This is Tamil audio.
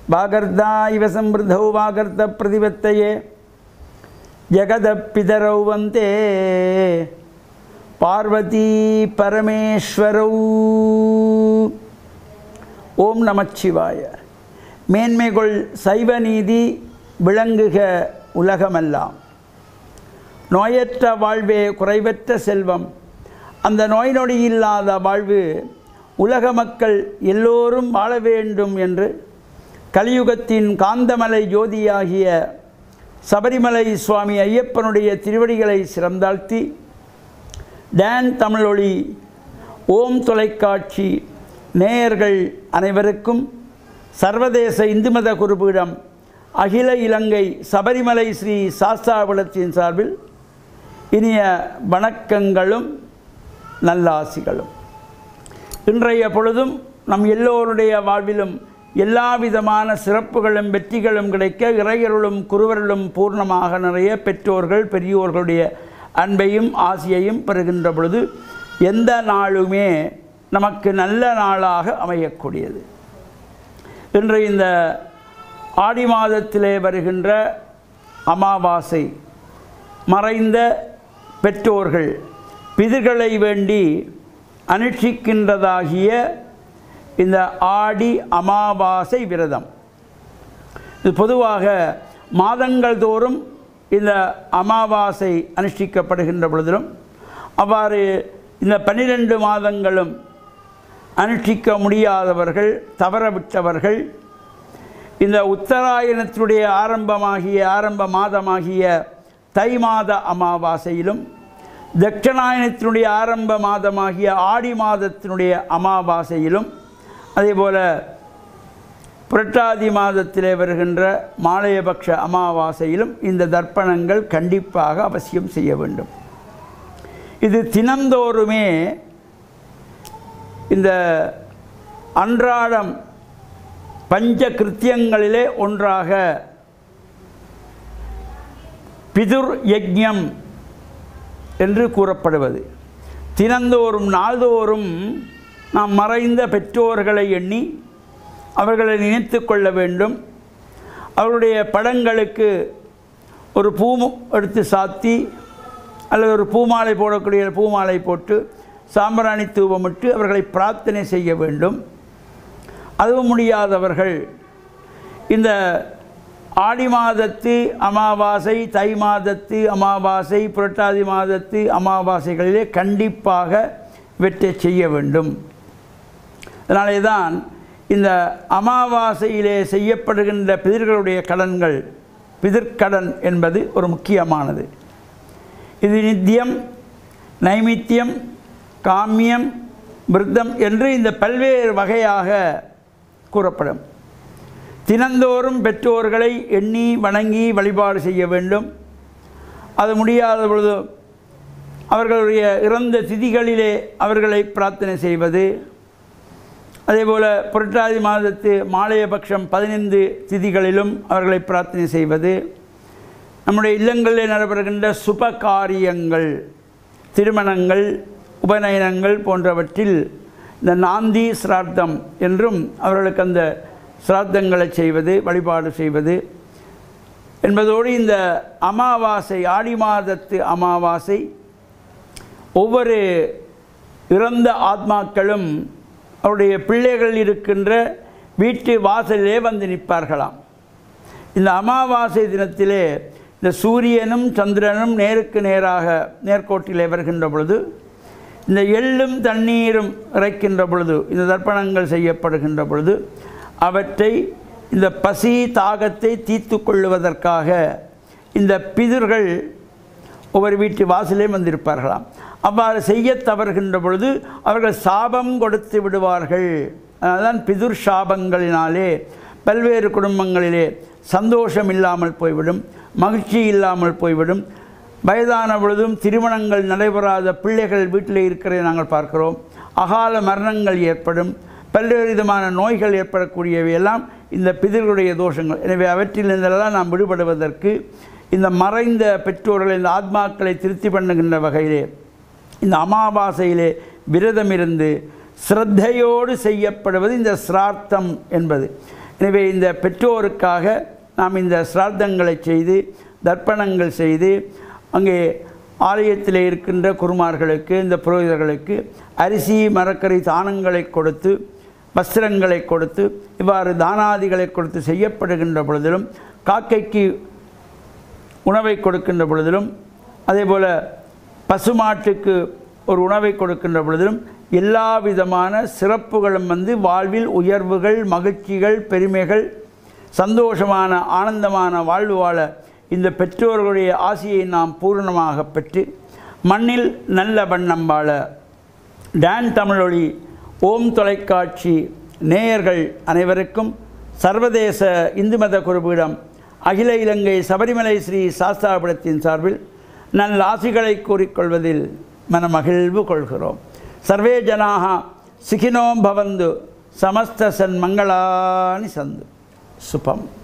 வாகர்தா இவ சம்பிருதௌ வாகர்த்த பிரதிபத்தையே ஜெகதப்பிதரௌ வந்தே பார்வதி பரமேஸ்வரௌ ஓம் நமச்சிவாய மேன்மைகொள் சைவ நீதி விளங்குக உலகமெல்லாம் நோயற்ற வாழ்வே குறைவற்ற செல்வம் அந்த நோய் நொடி இல்லாத வாழ்வு உலக மக்கள் எல்லோரும் வாழ வேண்டும் என்று கலியுகத்தின் காந்தமலை ஜோதியாகிய சபரிமலை சுவாமி ஐயப்பனுடைய திருவடிகளை சிறந்தாழ்த்தி டான் தமிழொளி ஓம் தொலைக்காட்சி நேயர்கள் அனைவருக்கும் சர்வதேச இந்து மத குருபீடம் அகில இலங்கை சபரிமலை ஸ்ரீ சாஸ்தாபுலத்தின் சார்பில் இனிய வணக்கங்களும் நல்லாசிகளும் இன்றைய பொழுதும் நம் எல்லோருடைய வாழ்விலும் எல்லா விதமான சிறப்புகளும் வெற்றிகளும் கிடைக்க இறையருளும் குருவருளும் பூர்ணமாக நிறைய பெற்றோர்கள் பெரியோர்களுடைய அன்பையும் ஆசியையும் பெறுகின்ற பொழுது எந்த நாளுமே நமக்கு நல்ல நாளாக அமையக்கூடியது இன்று இந்த ஆடி மாதத்திலே வருகின்ற அமாவாசை மறைந்த பெற்றோர்கள் பிதிர்களை வேண்டி அனுஷ்டிக்கின்றதாகிய இந்த ஆடி அமாவாசை விரதம் இது பொதுவாக மாதங்கள் தோறும் இந்த அமாவாசை அனுஷ்டிக்கப்படுகின்ற பொழுதிலும் அவ்வாறு இந்த பன்னிரெண்டு மாதங்களும் அனுஷ்டிக்க முடியாதவர்கள் தவறவிட்டவர்கள் இந்த உத்தராயணத்தினுடைய ஆரம்பமாகிய ஆரம்ப மாதமாகிய தை மாத அமாவாசையிலும் தட்சணாயனத்தினுடைய ஆரம்ப மாதமாகிய ஆடி மாதத்தினுடைய அமாவாசையிலும் அதேபோல் புரட்டாதி மாதத்திலே வருகின்ற மாலையபக்ஷ அமாவாசையிலும் இந்த தர்ப்பணங்கள் கண்டிப்பாக அவசியம் செய்ய வேண்டும் இது தினந்தோறுமே இந்த அன்றாடம் பஞ்ச கிருத்தியங்களிலே ஒன்றாக பிதுர் யஜ்ஞம் என்று கூறப்படுவது தினந்தோறும் நாள்தோறும் நாம் மறைந்த பெற்றோர்களை எண்ணி அவர்களை நினைத்து கொள்ள வேண்டும் அவருடைய படங்களுக்கு ஒரு பூ எடுத்து சாத்தி அல்லது ஒரு பூமாலை போடக்கூடிய பூமாலை போட்டு சாம்பிராணி தூவமிட்டு அவர்களை பிரார்த்தனை செய்ய வேண்டும் அதுவும் முடியாதவர்கள் இந்த ஆடி மாதத்து அமாவாசை தை மாதத்து அமாவாசை புரட்டாதி மாதத்து அமாவாசைகளிலே கண்டிப்பாக இவற்றை செய்ய வேண்டும் அதனாலே தான் இந்த அமாவாசையிலே செய்யப்படுகின்ற பிதிர்களுடைய கடன்கள் பிதிர்க்கடன் என்பது ஒரு முக்கியமானது இது நித்தியம் நைமித்தியம் காமியம் விருத்தம் என்று இந்த பல்வேறு வகையாக கூறப்படும் தினந்தோறும் பெற்றோர்களை எண்ணி வணங்கி வழிபாடு செய்ய வேண்டும் அது முடியாத பொழுது அவர்களுடைய இறந்த திதிகளிலே அவர்களை பிரார்த்தனை செய்வது அதேபோல் புரட்டாதி மாதத்து மாலையபக்ஷம் பதினைந்து திதிகளிலும் அவர்களை பிரார்த்தனை செய்வது நம்முடைய இல்லங்களில் நடைபெறுகின்ற சுப காரியங்கள் திருமணங்கள் உபநயனங்கள் போன்றவற்றில் இந்த நாந்தி சிரார்த்தம் என்றும் அவர்களுக்கு அந்த சிரார்த்தங்களை செய்வது வழிபாடு செய்வது என்பதோடு இந்த அமாவாசை ஆடி மாதத்து அமாவாசை ஒவ்வொரு இறந்த ஆத்மாக்களும் அவருடைய பிள்ளைகள் இருக்கின்ற வீட்டு வாசலிலே வந்து நிற்பார்களாம் இந்த அமாவாசை தினத்திலே இந்த சூரியனும் சந்திரனும் நேருக்கு நேராக நேர்கோட்டிலே வருகின்ற பொழுது இந்த எள்ளும் தண்ணீரும் இறைக்கின்ற பொழுது இந்த தர்ப்பணங்கள் செய்யப்படுகின்ற பொழுது அவற்றை இந்த பசி தாகத்தை தீர்த்து கொள்ளுவதற்காக இந்த பிதிர்கள் ஒவ்வொரு வீட்டு வாசலே வந்திருப்பார்களாம் அவ்வாறு செய்ய தவறுகின்ற பொழுது அவர்கள் சாபம் கொடுத்து விடுவார்கள் அதனால்தான் பிதுர் சாபங்களினாலே பல்வேறு குடும்பங்களிலே சந்தோஷம் இல்லாமல் போய்விடும் மகிழ்ச்சி இல்லாமல் போய்விடும் வயதான பொழுதும் திருமணங்கள் நடைபெறாத பிள்ளைகள் வீட்டில் இருக்கிறதை நாங்கள் பார்க்கிறோம் அகால மரணங்கள் ஏற்படும் பல்வேறு விதமான நோய்கள் ஏற்படக்கூடியவையெல்லாம் இந்த பிதர்களுடைய தோஷங்கள் எனவே அவற்றிலிருந்தெல்லாம் நாம் விடுபடுவதற்கு இந்த மறைந்த பெற்றோர்கள் இந்த ஆத்மாக்களை திருப்தி பண்ணுகின்ற வகையிலே இந்த அமாவாசையிலே விரதம் இருந்து ஸ்ரத்தையோடு செய்யப்படுவது இந்த சிரார்த்தம் என்பது எனவே இந்த பெற்றோருக்காக நாம் இந்த சிரார்த்தங்களை செய்து தர்ப்பணங்கள் செய்து அங்கே ஆலயத்தில் இருக்கின்ற குருமார்களுக்கு இந்த புரோகிதர்களுக்கு அரிசி மரக்கறி தானங்களை கொடுத்து வஸ்திரங்களை கொடுத்து இவ்வாறு தானாதிகளை கொடுத்து செய்யப்படுகின்ற பொழுதிலும் காக்கைக்கு உணவை கொடுக்கின்ற பொழுதிலும் அதேபோல் பசுமாட்டுக்கு ஒரு உணவை கொடுக்கின்ற பொழுதிலும் எல்லா விதமான சிறப்புகளும் வந்து வாழ்வில் உயர்வுகள் மகிழ்ச்சிகள் பெருமைகள் சந்தோஷமான ஆனந்தமான வாழ்வு வாழ இந்த பெற்றோர்களுடைய ஆசையை நாம் பூரணமாக பெற்று மண்ணில் நல்ல வண்ணம் வாழ டான் தமிழொலி ஓம் தொலைக்காட்சி நேயர்கள் அனைவருக்கும் சர்வதேச இந்து மத குருபீடம் அகில இலங்கை சபரிமலை ஸ்ரீ சாஸ்தாபுரத்தின் சார்பில் நல் ஆசிகளை கூறிக்கொள்வதில் மனமகிழ்வு கொள்கிறோம் சர்வே ஜனாக சிகினோம் பவந்து சமஸ்த சன் மங்களானி சந்து சுபம்